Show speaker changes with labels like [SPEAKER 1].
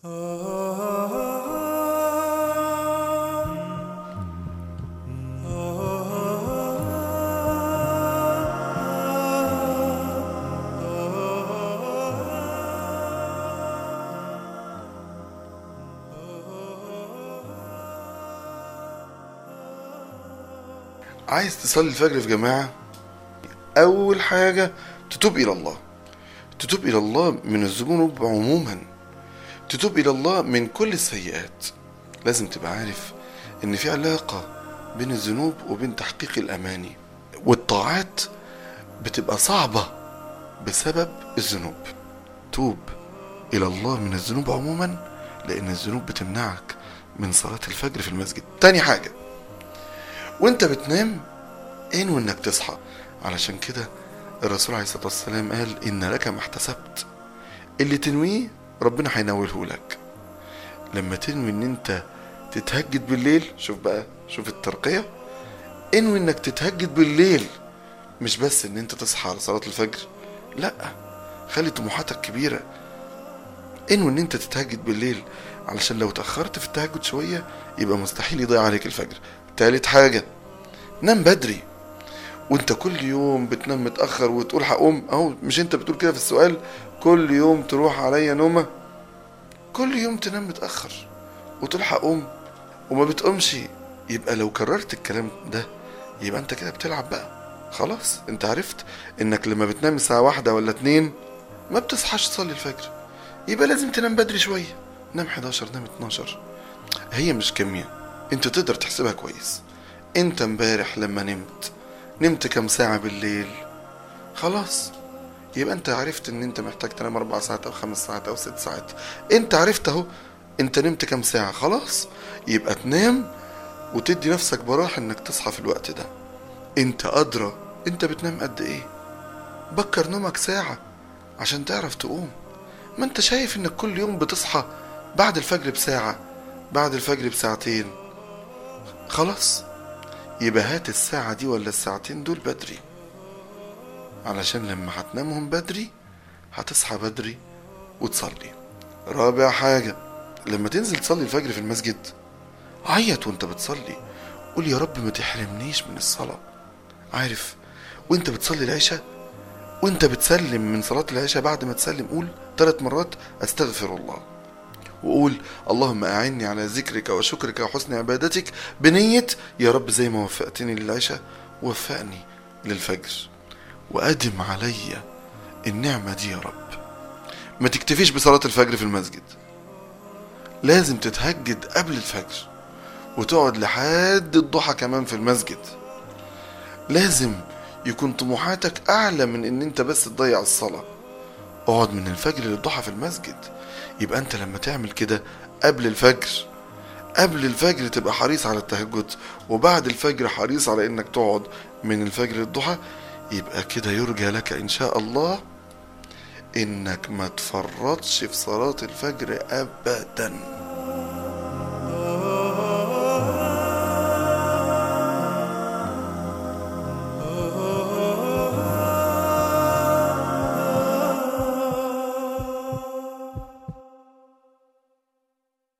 [SPEAKER 1] عايز تصلي الفجر في جماعة أول حاجة تتوب إلى الله تتوب إلى الله من الذنوب عموما تتوب إلى الله من كل السيئات لازم تبقى عارف إن في علاقة بين الذنوب وبين تحقيق الأماني والطاعات بتبقى صعبة بسبب الذنوب توب إلى الله من الذنوب عموما لأن الذنوب بتمنعك من صلاة الفجر في المسجد تاني حاجة وانت بتنام انوي انك تصحى علشان كده الرسول عليه الصلاه والسلام قال ان لك ما احتسبت اللي تنويه ربنا هينوله لك لما تنوي ان انت تتهجد بالليل شوف بقى شوف الترقيه انوي انك تتهجد بالليل مش بس ان انت تصحى على صلاه الفجر لا خلي طموحاتك كبيره انوي ان انت تتهجد بالليل علشان لو تاخرت في التهجد شويه يبقى مستحيل يضيع عليك الفجر تالت حاجة نام بدري وانت كل يوم بتنام متأخر وتقول هقوم اهو مش انت بتقول كده في السؤال كل يوم تروح عليا نومة كل يوم تنام متأخر وتقول هقوم وما بتقومش يبقى لو كررت الكلام ده يبقى انت كده بتلعب بقى خلاص انت عرفت انك لما بتنام الساعة واحدة ولا اتنين ما بتصحاش تصلي الفجر يبقى لازم تنام بدري شوية نام 11 نام 12 هي مش كيمياء انت تقدر تحسبها كويس انت امبارح لما نمت نمت كام ساعة بالليل خلاص يبقى انت عرفت ان انت محتاج تنام اربع ساعات او خمس ساعات او ست ساعات انت عرفت اهو انت نمت كام ساعة خلاص يبقى تنام وتدي نفسك براح انك تصحى في الوقت ده انت ادرى انت بتنام قد ايه بكر نومك ساعة عشان تعرف تقوم ما انت شايف انك كل يوم بتصحى بعد الفجر بساعة بعد الفجر بساعتين خلاص يبقى هات الساعة دي ولا الساعتين دول بدري علشان لما هتنامهم بدري هتصحى بدري وتصلي رابع حاجة لما تنزل تصلي الفجر في المسجد عيط وانت بتصلي قول يا رب ما تحرمنيش من الصلاة عارف وانت بتصلي العشاء وانت بتسلم من صلاة العشاء بعد ما تسلم قول ثلاث مرات استغفر الله وقول اللهم أعني على ذكرك وشكرك وحسن عبادتك بنية يا رب زي ما وفقتني للعشاء وفقني للفجر وأدم علي النعمة دي يا رب ما تكتفيش بصلاة الفجر في المسجد لازم تتهجد قبل الفجر وتقعد لحد الضحى كمان في المسجد لازم يكون طموحاتك أعلى من إن أنت بس تضيع الصلاة اقعد من الفجر للضحى في المسجد يبقى انت لما تعمل كده قبل الفجر قبل الفجر تبقى حريص على التهجد وبعد الفجر حريص على انك تقعد من الفجر للضحى يبقى كده يرجى لك ان شاء الله انك ما تفرطش في صلاة الفجر ابدا